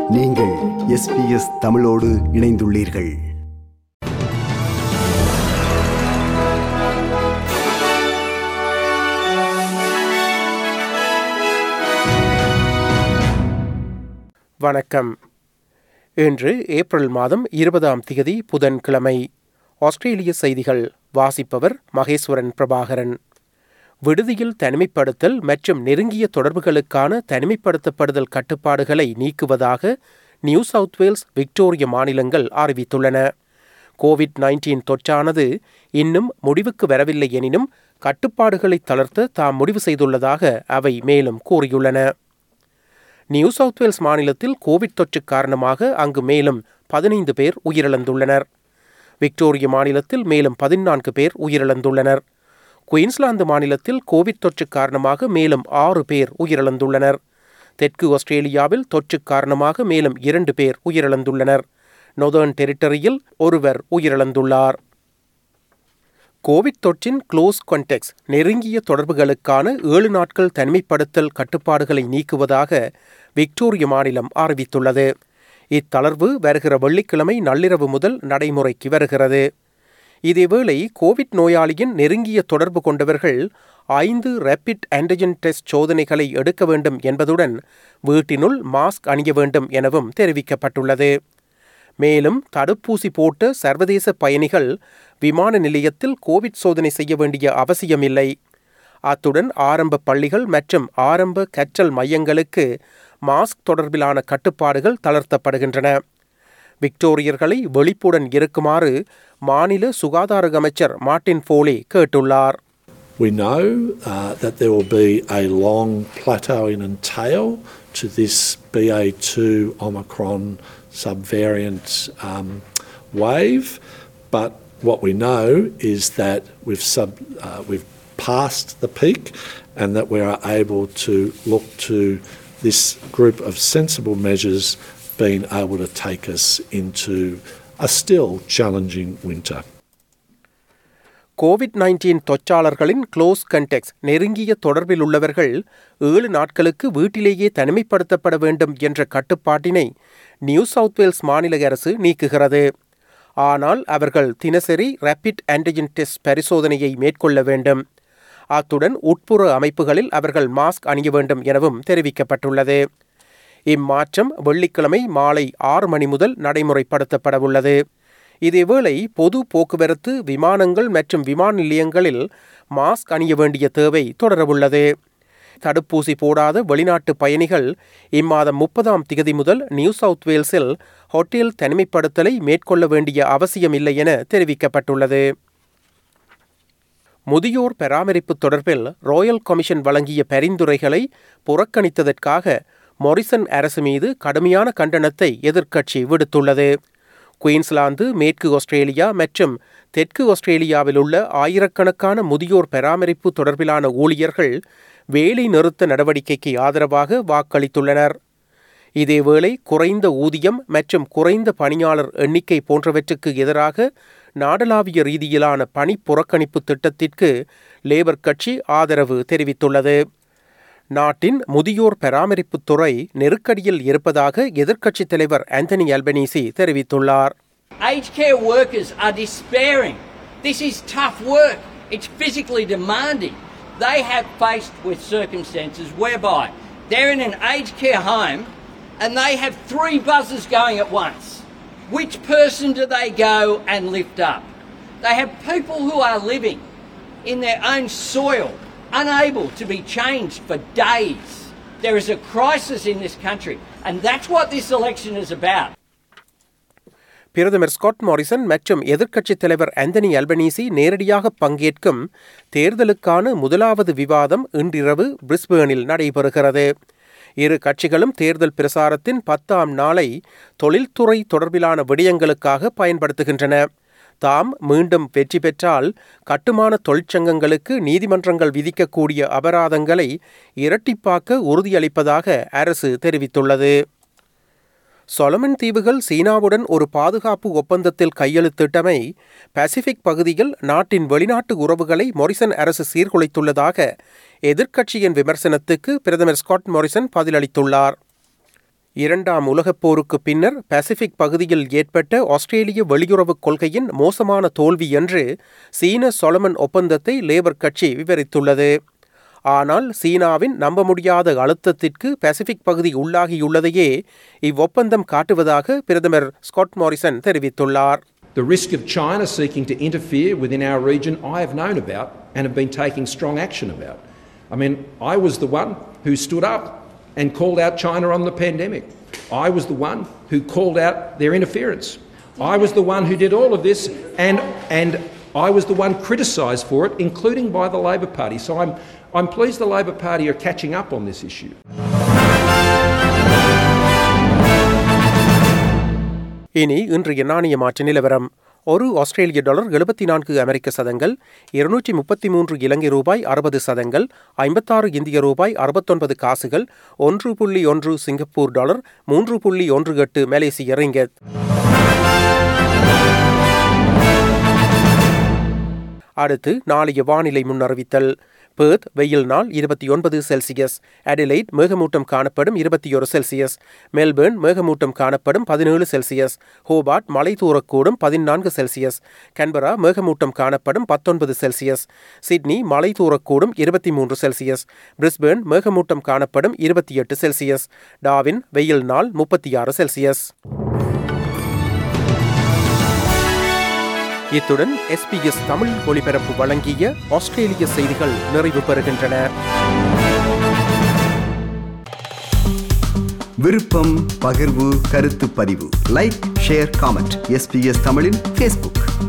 நீங்கள் எஸ்பிஎஸ் தமிழோடு இணைந்துள்ளீர்கள் வணக்கம் இன்று ஏப்ரல் மாதம் இருபதாம் திகதி புதன்கிழமை ஆஸ்திரேலிய செய்திகள் வாசிப்பவர் மகேஸ்வரன் பிரபாகரன் விடுதியில் தனிமைப்படுத்தல் மற்றும் நெருங்கிய தொடர்புகளுக்கான தனிமைப்படுத்தப்படுதல் கட்டுப்பாடுகளை நீக்குவதாக நியூ சவுத் வேல்ஸ் விக்டோரிய மாநிலங்கள் அறிவித்துள்ளன கோவிட் நைன்டீன் தொற்றானது இன்னும் முடிவுக்கு வரவில்லை எனினும் கட்டுப்பாடுகளை தளர்த்த தாம் முடிவு செய்துள்ளதாக அவை மேலும் கூறியுள்ளன நியூ சவுத் வேல்ஸ் மாநிலத்தில் கோவிட் தொற்று காரணமாக அங்கு மேலும் பதினைந்து பேர் உயிரிழந்துள்ளனர் விக்டோரிய மாநிலத்தில் மேலும் பதினான்கு பேர் உயிரிழந்துள்ளனர் குயின்ஸ்லாந்து மாநிலத்தில் கோவிட் தொற்று காரணமாக மேலும் ஆறு பேர் உயிரிழந்துள்ளனர் தெற்கு ஆஸ்திரேலியாவில் தொற்று காரணமாக மேலும் இரண்டு பேர் உயிரிழந்துள்ளனர் நொதர்ன் டெரிட்டரியில் ஒருவர் உயிரிழந்துள்ளார் கோவிட் தொற்றின் க்ளோஸ் கான்டெக்ஸ் நெருங்கிய தொடர்புகளுக்கான ஏழு நாட்கள் தனிமைப்படுத்தல் கட்டுப்பாடுகளை நீக்குவதாக விக்டோரிய மாநிலம் அறிவித்துள்ளது இத்தளர்வு வருகிற வெள்ளிக்கிழமை நள்ளிரவு முதல் நடைமுறைக்கு வருகிறது இதேவேளை கோவிட் நோயாளியின் நெருங்கிய தொடர்பு கொண்டவர்கள் ஐந்து ரேபிட் ஆன்டிஜன் டெஸ்ட் சோதனைகளை எடுக்க வேண்டும் என்பதுடன் வீட்டினுள் மாஸ்க் அணிய வேண்டும் எனவும் தெரிவிக்கப்பட்டுள்ளது மேலும் தடுப்பூசி போட்ட சர்வதேச பயணிகள் விமான நிலையத்தில் கோவிட் சோதனை செய்ய வேண்டிய அவசியமில்லை அத்துடன் ஆரம்ப பள்ளிகள் மற்றும் ஆரம்ப கற்றல் மையங்களுக்கு மாஸ்க் தொடர்பிலான கட்டுப்பாடுகள் தளர்த்தப்படுகின்றன விக்டோரியர்களை வெளிப்புடன் இருக்குமாறு மாநில சுகாதார அமைச்சர் மார்டின் ஃபோலி கேட்டுள்ளார் We know uh, that there will be a long plateauing and tail to this BA2 Omicron subvariant um, wave, but what we know is that we've, sub, uh, we've passed the peak and that we are able to look to this group of sensible measures being able to take us into a still challenging winter. Covid nineteen தொற்றாளர்களின் close contacts நெருங்கிய தொடர்பில் உள்ளவர்கள் ஏழு நாட்களுக்கு வீட்டிலேயே தனிமைப்படுத்தப்பட வேண்டும் என்ற கட்டுப்பாட்டினை new South Wales மாநில அரசு நீக்குகிறது ஆனால் அவர்கள் தினசரி ரேபிட் ஆன்டிஜன் டெஸ்ட் பரிசோதனையை மேற்கொள்ள வேண்டும் அத்துடன் உட்புற அமைப்புகளில் அவர்கள் மாஸ்க் அணிய வேண்டும் எனவும் தெரிவிக்கப்பட்டுள்ளது இம்மாற்றம் வெள்ளிக்கிழமை மாலை ஆறு மணி முதல் நடைமுறைப்படுத்தப்படவுள்ளது இதேவேளை பொது போக்குவரத்து விமானங்கள் மற்றும் விமான நிலையங்களில் மாஸ்க் அணிய வேண்டிய தேவை தொடரவுள்ளது தடுப்பூசி போடாத வெளிநாட்டு பயணிகள் இம்மாதம் முப்பதாம் திகதி முதல் நியூ சவுத் வேல்ஸில் ஹோட்டல் தனிமைப்படுத்தலை மேற்கொள்ள வேண்டிய அவசியமில்லை என தெரிவிக்கப்பட்டுள்ளது முதியோர் பராமரிப்பு தொடர்பில் ராயல் கமிஷன் வழங்கிய பரிந்துரைகளை புறக்கணித்ததற்காக மொரிசன் அரசு மீது கடுமையான கண்டனத்தை எதிர்க்கட்சி விடுத்துள்ளது குயின்ஸ்லாந்து மேற்கு ஆஸ்திரேலியா மற்றும் தெற்கு ஆஸ்திரேலியாவில் உள்ள ஆயிரக்கணக்கான முதியோர் பராமரிப்பு தொடர்பிலான ஊழியர்கள் வேலை நிறுத்த நடவடிக்கைக்கு ஆதரவாக வாக்களித்துள்ளனர் இதேவேளை குறைந்த ஊதியம் மற்றும் குறைந்த பணியாளர் எண்ணிக்கை போன்றவற்றுக்கு எதிராக நாடளாவிய ரீதியிலான பணி புறக்கணிப்பு திட்டத்திற்கு லேபர் கட்சி ஆதரவு தெரிவித்துள்ளது நாட்டின் முதியோர் பராமரிப்புத் துறை நெருக்கடியில் இருப்பதாக எதிர்க்கட்சித் தலைவர் ஆந்தனி அல்பனீசி தெரிவித்துள்ளார் Aged care workers are despairing. This is tough work. It's physically demanding. They have faced with circumstances whereby they're in an aged care home and they have three buzzers going at once. Which person do they go and lift up? They have people who are living in their own soil, unable to be changed for days. There is a crisis in this country, and that's what this election is about. பிரதமர் Scott Morrison மற்றும் எதிர்க்கட்சித் தலைவர் Anthony Albanese நேரடியாக பங்கேற்கும் தேர்தலுக்கான முதலாவது விவாதம் இன்றிரவு பிரிஸ்பேனில் நடைபெறுகிறது இரு கட்சிகளும் தேர்தல் பிரசாரத்தின் பத்தாம் நாளை தொழில்துறை தொடர்பிலான விடயங்களுக்காக பயன்படுத்துகின்றன தாம் மீண்டும் வெற்றி பெற்றால் கட்டுமான தொழிற்சங்கங்களுக்கு நீதிமன்றங்கள் விதிக்கக்கூடிய அபராதங்களை இரட்டிப்பாக்க உறுதியளிப்பதாக அரசு தெரிவித்துள்ளது சொலமன் தீவுகள் சீனாவுடன் ஒரு பாதுகாப்பு ஒப்பந்தத்தில் கையெழுத்திட்டமை பசிபிக் பகுதியில் நாட்டின் வெளிநாட்டு உறவுகளை மொரிசன் அரசு சீர்குலைத்துள்ளதாக எதிர்க்கட்சியின் விமர்சனத்துக்கு பிரதமர் ஸ்காட் மொரிசன் பதிலளித்துள்ளார் இரண்டாம் உலகப் போருக்கு பின்னர் பசிபிக் பகுதியில் ஏற்பட்ட ஆஸ்திரேலிய வெளியுறவுக் கொள்கையின் மோசமான தோல்வி என்று சீன சொலமன் ஒப்பந்தத்தை லேபர் கட்சி விவரித்துள்ளது ஆனால் சீனாவின் நம்ப முடியாத அழுத்தத்திற்கு பசிபிக் பகுதி உள்ளாகியுள்ளதையே இவ்வொப்பந்தம் காட்டுவதாக பிரதமர் ஸ்காட் மாரிசன் தெரிவித்துள்ளார் The risk of China seeking to interfere within our region, I have known about and have been taking strong action about. I mean, I was the one who stood up and called out China on the pandemic. I was the one who called out their interference. I was the one who did all of this, and, and I was the one criticised for it, including by the Labor Party. So I'm, I'm pleased the Labor Party are catching up on this issue. இனி இன்றைய நாணய மாற்று நிலவரம் ஒரு ஆஸ்திரேலிய dollar எழுபத்தி நான்கு அமெரிக்க சதங்கள் இருநூற்றி முப்பத்தி மூன்று இலங்கை ரூபாய் அறுபது சதங்கள் ஐம்பத்தாறு இந்திய ரூபாய் அறுபத்தொன்பது காசுகள் ஒன்று புள்ளி ஒன்று சிங்கப்பூர் டாலர் மூன்று புள்ளி ஒன்று எட்டு மலேசிய ரிங்கத் அடுத்து நாளைய வானிலை முன்னறிவித்தல் பேர்த் வெயில் நாள் இருபத்தி ஒன்பது செல்சியஸ் அடிலைட் மேகமூட்டம் காணப்படும் இருபத்தி ஒரு செல்சியஸ் மெல்பேர்ன் மேகமூட்டம் காணப்படும் பதினேழு செல்சியஸ் ஹோபார்ட் மலை தூரக்கூடும் பதினான்கு செல்சியஸ் கன்பரா மேகமூட்டம் காணப்படும் பத்தொன்பது செல்சியஸ் சிட்னி மலை தூரக்கூடும் இருபத்தி மூன்று செல்சியஸ் பிரிஸ்பேர்ன் மேகமூட்டம் காணப்படும் இருபத்தி எட்டு செல்சியஸ் டாவின் வெயில் நாள் முப்பத்தி ஆறு செல்சியஸ் இத்துடன் எஸ்பிஎஸ் தமிழ் ஒலிபரப்பு வழங்கிய ஆஸ்திரேலிய செய்திகள் நிறைவு பெறுகின்றன விருப்பம் பகிர்வு கருத்து பதிவு லைக் ஷேர் காமெண்ட் எஸ்பிஎஸ் தமிழின் ஃபேஸ்புக்